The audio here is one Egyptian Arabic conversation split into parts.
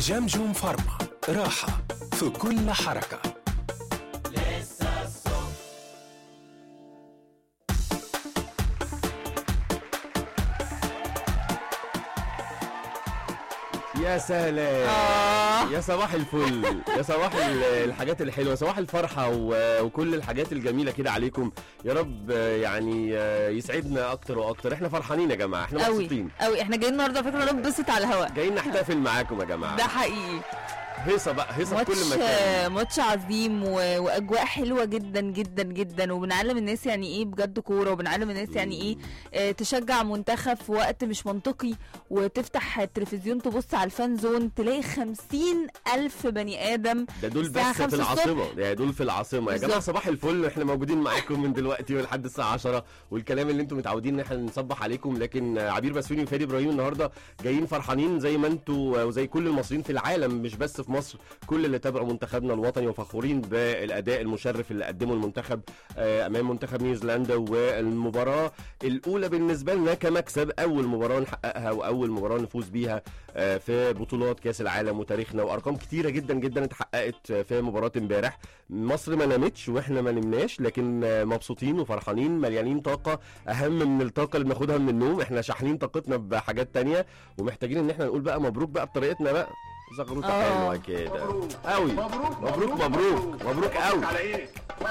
جمجم فارما راحة في كل حركة يا سلام آه. يا صباح الفل يا صباح ال- الحاجات الحلوه صباح الفرحه و- وكل الحاجات الجميله كده عليكم يا رب آه، يعني آه، يسعدنا اكتر واكتر احنا فرحانين يا جماعه احنا قوي مبسوطين قوي احنا جايين النهارده على فكره ننبسط على الهواء جايين نحتفل معاكم يا جماعه ده حقيقي هيصه بقى هيصه في كل ماتش مكان ماتش عظيم و... واجواء حلوه جدا جدا جدا وبنعلم الناس يعني ايه بجد كوره وبنعلم الناس يعني ايه آه تشجع منتخب في وقت مش منطقي وتفتح التلفزيون تبص على الفان زون تلاقي خمسين الف بني ادم ده دول الساعة بس في خمسة العاصمه ده دول في العاصمه يا جماعه بالظبط. صباح الفل احنا موجودين معاكم من دلوقتي ولحد الساعه 10 والكلام اللي انتم متعودين ان احنا نصبح عليكم لكن آه، عبير بسيوني وفادي ابراهيم النهارده جايين فرحانين زي ما انتم آه، وزي كل المصريين في العالم مش بس في مصر كل اللي تابعوا منتخبنا الوطني وفخورين بالاداء المشرف اللي قدمه المنتخب آه، امام منتخب نيوزيلندا والمباراه الاولى بالنسبه لنا كمكسب اول مباراه نحققها واول مباراه نفوز بيها آه، في بطولات كاس العالم وتاريخنا وارقام كتيره جدا جدا اتحققت في مباراه امبارح مصر ما نامتش واحنا ما نمناش لكن آه، مبسوطين وفرحانين مليانين طاقه اهم من الطاقه اللي بناخدها من النوم احنا شاحنين طاقتنا بحاجات تانية ومحتاجين ان احنا نقول بقى مبروك بقى بطريقتنا بقى زغروطه آه. حلوه كده قوي مبروك مبروك مبروك قوي على ايه؟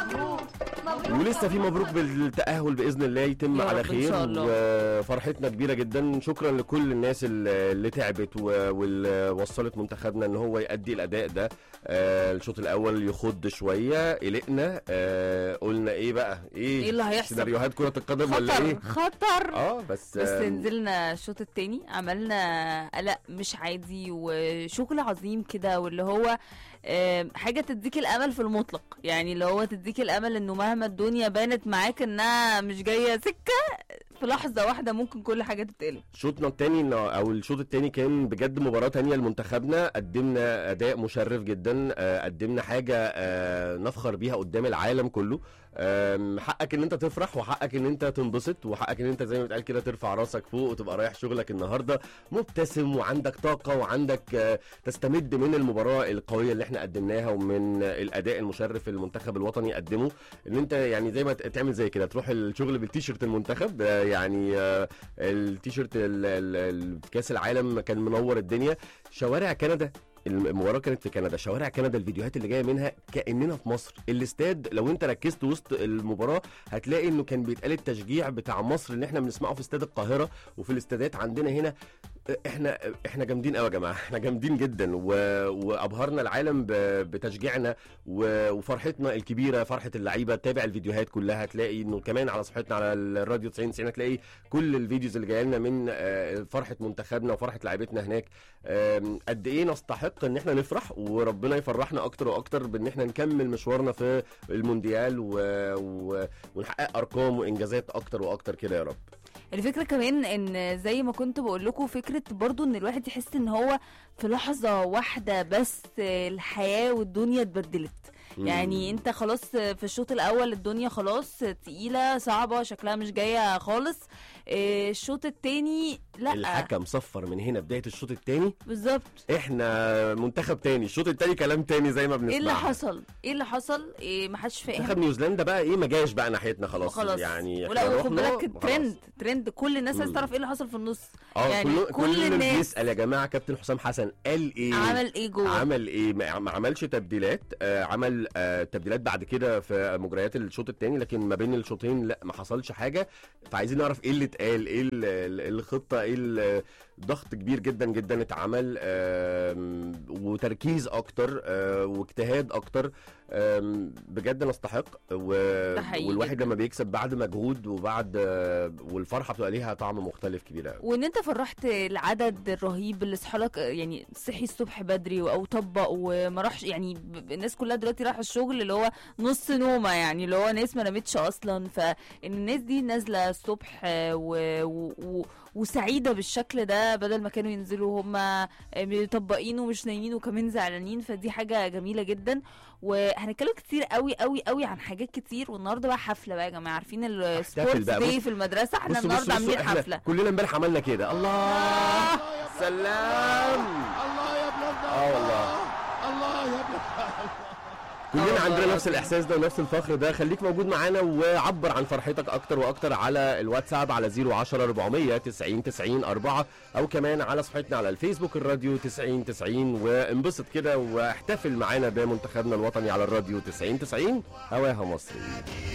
ولسه في مبروك بالتأهل بإذن الله يتم يا على رب إن خير شاء الله. وفرحتنا كبيرة جدا شكرا لكل الناس اللي اللي تعبت و- واللي وصلت منتخبنا ان هو يأدي الأداء ده آه، الشوط الأول يخض شوية قلقنا آه، قلنا ايه بقى ايه إيه اللي هيحصل؟ سيناريوهات كرة القدم ولا خطر ايه خطر اه بس بس آه، نزلنا الشوط التاني عملنا قلق مش عادي وشغل عظيم كده واللي هو آم، حاجة تديك الأمل في المطلق يعني اللي هو تديك الأمل إنه مهما الدنيا بانت معاك إنها مش جاية سكة في لحظة واحدة ممكن كل حاجة تتقلب شوطنا التاني إنه- او الشوط التاني كان بجد مباراه تانية لمنتخبنا قدمنا اداء مشرف جدا آه، قدمنا حاجه آه، نفخر بيها قدام العالم كله آم، حقك ان انت تفرح وحقك ان انت تنبسط وحقك ان انت زي ما بتقال كده ترفع راسك فوق وتبقى رايح شغلك النهارده مبتسم وعندك طاقه وعندك آه، تستمد من المباراه القويه اللي احنا قدمناها ومن الاداء المشرف اللي المنتخب الوطني قدمه ان انت يعني زي ما ت- تعمل زي كده تروح الشغل بالتيشيرت المنتخب آه، يعني آه، التيشيرت ال- ال- ال- في كاس العالم كان منور الدنيا شوارع كندا المباراه كانت في كندا شوارع كندا الفيديوهات اللي جايه منها كاننا في مصر الاستاد لو انت ركزت وسط المباراه هتلاقي انه كان بيتقال التشجيع بتاع مصر اللي احنا بنسمعه في استاد القاهره وفي الاستادات عندنا هنا احنا احنا جامدين قوي يا جماعه احنا جامدين جدا و... وابهرنا العالم ب... بتشجيعنا و... وفرحتنا الكبيره فرحه اللعيبه تابع الفيديوهات كلها تلاقي انه كمان على صفحتنا على الراديو 90 90 تلاقي كل الفيديوز اللي جايه لنا من آه، فرحه منتخبنا وفرحه لعيبتنا هناك آم، قد ايه نستحق ان احنا نفرح وربنا يفرحنا اكتر واكتر بان احنا نكمل مشوارنا في المونديال و... و... ونحقق ارقام وانجازات اكتر واكتر كده يا رب الفكرة كمان ان زي ما كنت بقول لكم فكرة برضو ان الواحد يحس ان هو في لحظة واحدة بس الحياة والدنيا اتبدلت يعني انت خلاص في الشوط الاول الدنيا خلاص تقيلة صعبة شكلها مش جاية خالص إيه، الشوط التاني لا الحكم صفر من هنا بدايه الشوط الثاني بالظبط احنا منتخب تاني الشوط التاني كلام تاني زي ما بنسمع ايه اللي حصل ايه اللي حصل إيه محدش منتخب فاهم نيوزيلندا بقى ايه ما جاش بقى ناحيتنا خلاص, خلاص يعني ولا احنا وخد رحنا بالك خلاص. ترند ترند كل الناس عايزه مم. تعرف ايه اللي حصل في النص اه يعني كل كل كل اللي الناس بيسال يا جماعه كابتن حسام حسن قال ايه عمل ايه جوه عمل ايه ما ما عملش تبديلات آه عمل آه تبديلات بعد كده في مجريات الشوط الثاني لكن ما بين الشوطين لا ما حصلش حاجه فعايزين نعرف ايه اللي اتقال ايه ال- ال- الخطه ايه ال- ضغط كبير جدا جدا اتعمل آم، وتركيز اكتر آه، واجتهاد اكتر آم، بجد نستحق و- ده حقيقي والواحد جداً. لما بيكسب بعد مجهود وبعد آه، والفرحه بتبقى ليها طعم مختلف كبير قوي وان انت فرحت العدد الرهيب اللي صحى لك يعني صحي الصبح بدري او طبق وما راحش يعني ب- ب- الناس كلها دلوقتي رايحه الشغل اللي هو نص نومه يعني اللي هو ناس ما نامتش اصلا فان الناس دي نازله الصبح آه، و... و... و... وسعيده بالشكل ده بدل ما كانوا ينزلوا هم مطبقين ومش نايمين وكمان زعلانين فدي حاجه جميله جدا وهنتكلم كتير قوي قوي قوي عن حاجات كتير والنهارده بقى حفله بقى يا جماعه عارفين السبورتس بقى، داي بص- في المدرسه احنا بصوا النهارده بصوا عاملين بصوا، إحنا حفله كلنا امبارح عملنا كده الله سلام الله يا ابن اه كلنا والله عندنا نفس العظيم. الاحساس ده ونفس الفخر ده خليك موجود معانا وعبر عن فرحتك اكتر واكتر على الواتساب على 010 400 90 90 4 او كمان على صفحتنا على الفيسبوك الراديو 90 90 وانبسط كده واحتفل معانا بمنتخبنا الوطني على الراديو 90 90 هواها مصري